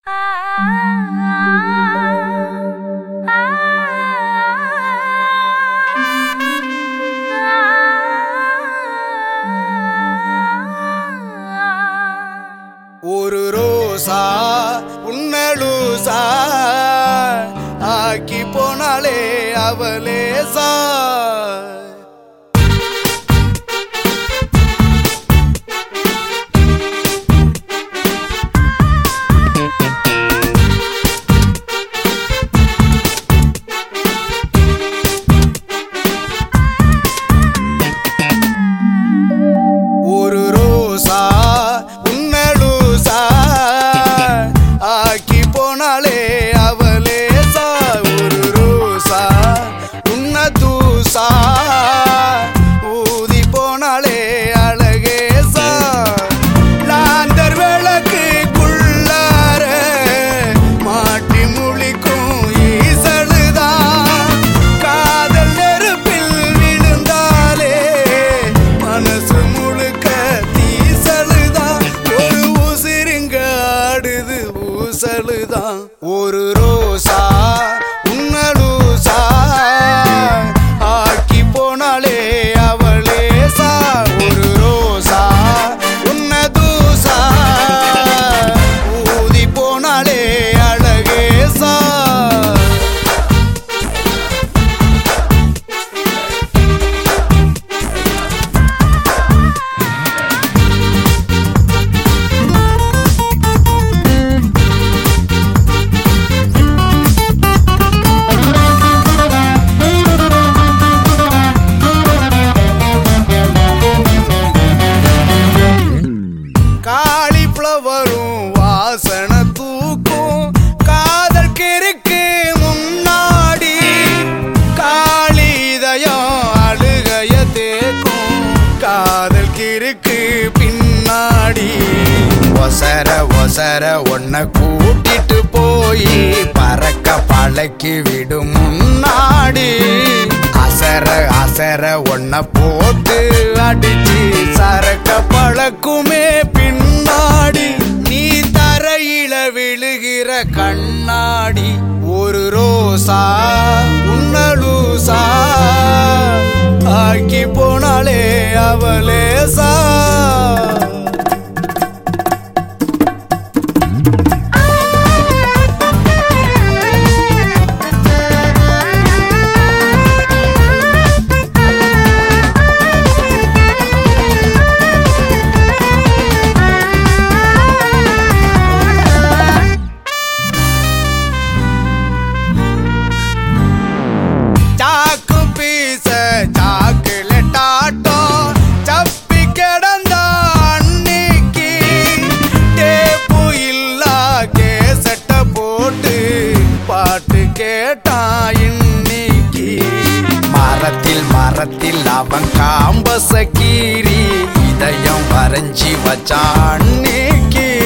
ஒரு ரோசா உன்னலூசா ஆக்கி போனாலே அவளேசா ஒரு ரோசா உன்னலூசா ஆக்கி போனாலே அவளேசா ஒரு ரோசா உன்ன தூசா ஊதி போனாலே அழகேசா லாந்தர் விளக்குக்குள்ளார மாட்டி முழிக்கும் ஈசலுதான் காதல் நெருப்பில் விழுந்தாலே மனசு முழுக்க தீசலுதான் ஒரு உசிருங்க ஆடுது ஊசலுதான் ஒரு ரோசா உன்னலூசா ஆக்கி போனாலே அவளேசா ஒரு ரோசா உன்ன தூசா ஊதி போனாலே அழகேசா காலிஃப்ளவரும் வாசனை தூக்கும் காதல் கிறுக்கு முன்னாடி காளிதயம் அழுகைய தேக்கும் காதல் கிறுக்கு பின்னாடி ஒசர ஒசர உன்னை கூட்டிட்டு போய் பறக்க பழக்கி விடும் முன்னாடி அசர அசர உன்னை போட்டு அடிச்சு சரக்க பழக்குமே பின்னாடி நீ தரையில விழுகிற கண்ணாடி ஒரு ரோசா உன்னலூசா ஆக்கி போனாலே அவளேசா சாக்கு பீச சாக்குலெட் ஆட்டம் சப்பி கிடந்த அன்னைக்கு டேப்பு இல்லா கேசட்ட போட்டு பாட்டு கேட்டான் இன்னைக்கு மரத்தில் மரத்தில் அவன் காம்பச கீறி இதயம் வரைஞ்சி வச்சான் அன்னைக்கு